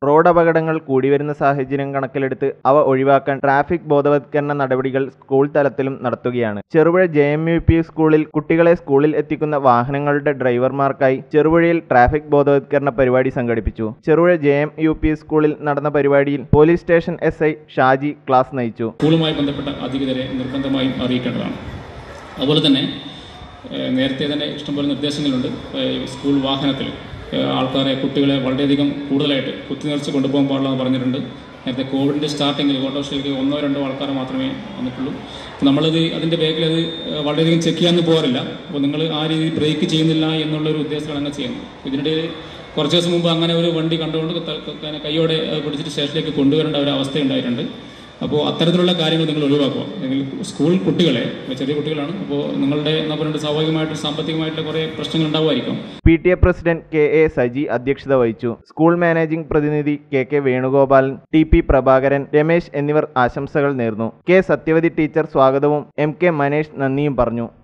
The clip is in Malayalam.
റോഡ് അപകടങ്ങൾ കൂടിവരുന്ന സാഹചര്യം കണക്കിലെടുത്ത് അവ ഒഴിവാക്കാൻ ട്രാഫിക് ബോധവത്കരണ നടപടികൾ സ്കൂൾ തലത്തിലും നടത്തുകയാണ് Cherupuzha J M U P സ്കൂളിൽ കുട്ടികളെ സ്കൂളിൽ എത്തിക്കുന്ന വാഹനങ്ങളുടെ ഡ്രൈവർമാർക്കായി ചെറുപുഴയിൽ ട്രാഫിക് ബോധവത്കരണ പരിപാടി സംഘടിപ്പിച്ചു Cherupuzha J M U P സ്കൂളിൽ നടന്ന പരിപാടിയിൽ police station S I Shaji class നയിച്ചു സ്കൂളുമായി ബന്ധപ്പെട്ട അധികൃതരെ നിർബന്ധമായും അറിയിക്കേണ്ടതാണ് അതുപോലെ തന്നെ ഏഹ്, നേരത്തെ തന്നെ ഇഷ്ടംപോലെ നിർദ്ദേശങ്ങളുണ്ട് ഏഹ്, സ്കൂൾ വാഹനത്തിൽ ഏഹ്, ആൾക്കാരെ കുട്ടികളെ വളരെയധികം കൂടുതലായിട്ട് കുത്തിനിറച്ച് കൊണ്ടുപോകാൻ പാടില്ല എന്ന് പറഞ്ഞിട്ടുണ്ട് നേരത്തെ കോവിഡിൻ്റെ സ്റ്റാർട്ടിങ്ങിൽ ഓട്ടോറിക്ഷയിലേക്ക് ഒന്നോ രണ്ടോ ആൾക്കാർ മാത്രമേ വന്നിട്ടുള്ളൂ അപ്പോൾ നമ്മളത് അതിൻ്റെ ബാക്കിൽ അത് ഏഹ്, വളരെയധികം ചെക്ക് ചെയ്യാൻ പോകാറില്ല അപ്പോൾ നിങ്ങൾ ആ രീതിയിൽ ബ്രേക്ക് ചെയ്യുന്നില്ല എന്നുള്ളൊരു ഉദ്ദേശത്തിലാണ് അങ്ങനെ ചെയ്യുന്നത് ഇതിനിടയിൽ കുറച്ച് ദിവസം മുമ്പ് അങ്ങനെ ഒരു വണ്ടി കണ്ടുകൊണ്ട് ക- ക- കൈയോടെ അത് പിടിച്ചിട്ട് സ്റ്റേഷനിലേക്ക് കൊണ്ടുവരേണ്ട ഒരു അവസ്ഥ ഉണ്ടായിട്ടുണ്ട് അപ്പോൾ അത്തരത്തിലുള്ള കാര്യങ്ങൾ നിങ്ങൾ ഒഴിവാക്കുക അല്ലെങ്കിൽ സ്കൂൾ കുട്ടികളെ ഇപ്പോൾ ചെറിയ കുട്ടികളാണ് അപ്പോൾ നിങ്ങളുടെ എന്താ പറയുക സ്വാഭാവികമായിട്ട് സാമ്പത്തികമായിട്ടുള്ള കുറേ പ്രശ്നങ്ങൾ ഉണ്ടാവുമായിരിക്കും P T A president K A Saji അധ്യക്ഷത വഹിച്ചു സ്കൂൾ മാനേജിംഗ് പ്രതിനിധി K K Venugopalan T P Prabhakaran Ramesh എന്നിവർ ആശംസകൾ നേർന്നു കെ സത്യവതി ടീച്ചർ സ്വാഗതവും എം കെ മനേഷ് നന്ദിയും പറഞ്ഞു